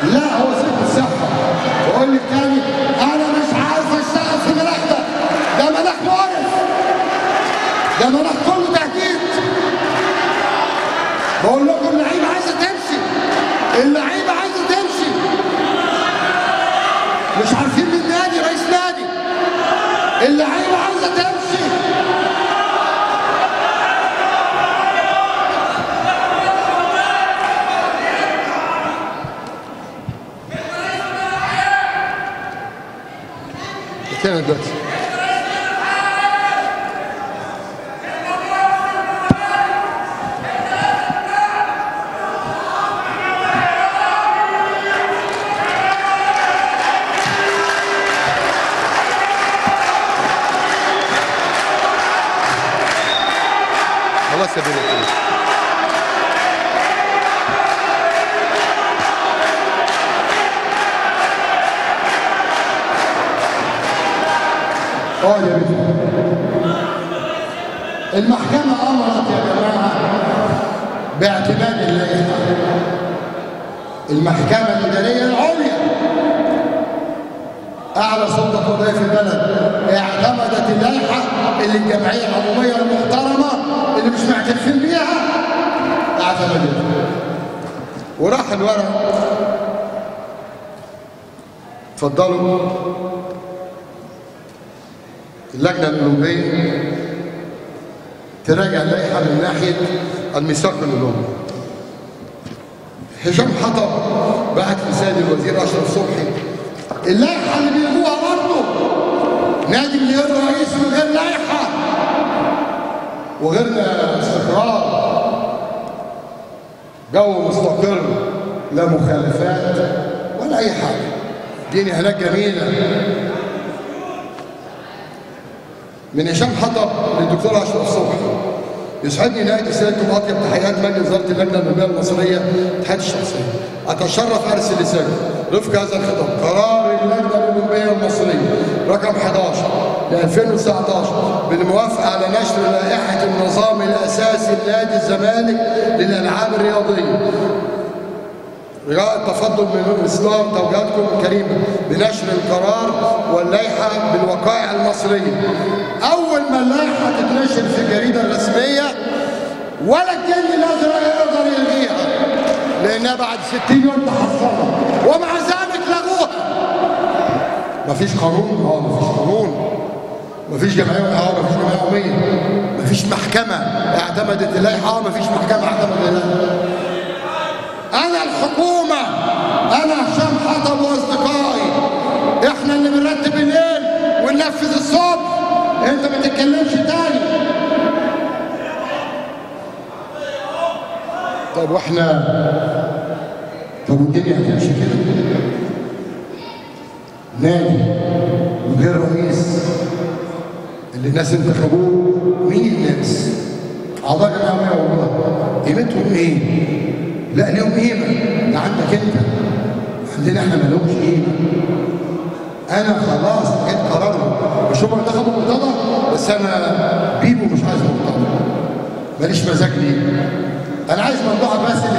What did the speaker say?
لا هو سيب الصحة بقول لك تاني أنا مش عارف أشتغل في المناخ ده ده مناخ مقرف ده مناخ كله تهديد بقول لكم اللعيبة عايزة تمشي اللعيبة عايزة تمشي مش عارفين مين نادي رئيس نادي اللعيبة عايزة تمشي كده دلوقتي خلاص يا بنت اه يا بنت المحكمة أمرت يا جماعة باعتماد اللائحة المحكمة الإدارية العليا أعلى سلطة قضائية في البلد اعتمدت اللائحة اللي الجمعية العمومية المحترمة اللي مش معترفين بيها اعتمدتها وراح الورق اتفضلوا اللجنة الأولمبية تراجع اللائحة من ناحية الميثاق الأولمبي هشام حطب بعت رسالة الوزير أشرف صبحي اللائحة اللي بيلغوها برضه نادي من غير رئيس من غير لائحة وغيرنا استقرار جو مستقر لا مخالفات ولا أي حاجة دي هناك جميلة من هشام حطب للدكتور اشرف صبحي يسعدني نهايه رسالتكم اطيب تحيات مجلس اداره اللجنه النوبيه المصريه تحياتي الشخصيه اتشرف ارسل رساله رفق هذا الخطاب قرار اللجنه الاولمبيه المصريه رقم 11 ل 2019 بالموافقه على نشر لائحه النظام الاساسي لنادي الزمالك للالعاب الرياضيه رجاء التفضل من اصدار توجيهاتكم الكريمه بنشر القرار واللائحه بالوقائع المصريه. اول ما اللائحه تتنشر في الجريده الرسميه ولا الجن الازرق يقدر يلغيها لانها بعد 60 يوم تحصلها ومع ذلك لغوها. مفيش قانون؟ اه مفيش قانون. مفيش جمعيه اه مفيش جمعيه عموميه. مفيش محكمه اعتمدت اللائحه اه مفيش محكمه اعتمدت اللائحه. انا الحكومة انا هشام حطب واصدقائي احنا اللي بنرتب الليل وننفذ الصبح انت ما تتكلمش تاني طب واحنا طب والدنيا هتمشي كده نادي من غير رئيس اللي الناس انتخبوه مين الناس؟ اعضاء جمعيه والله قيمتهم ايه؟ لا ليهم قيمة ده عندك انت عندنا احنا مالهمش قيمة انا خلاص لقيت قرارهم مش هم انتخبوا مرتضى بس انا بيبو مش عايز مرتضى ماليش مزاج ليه انا عايز ممدوحة بس اللي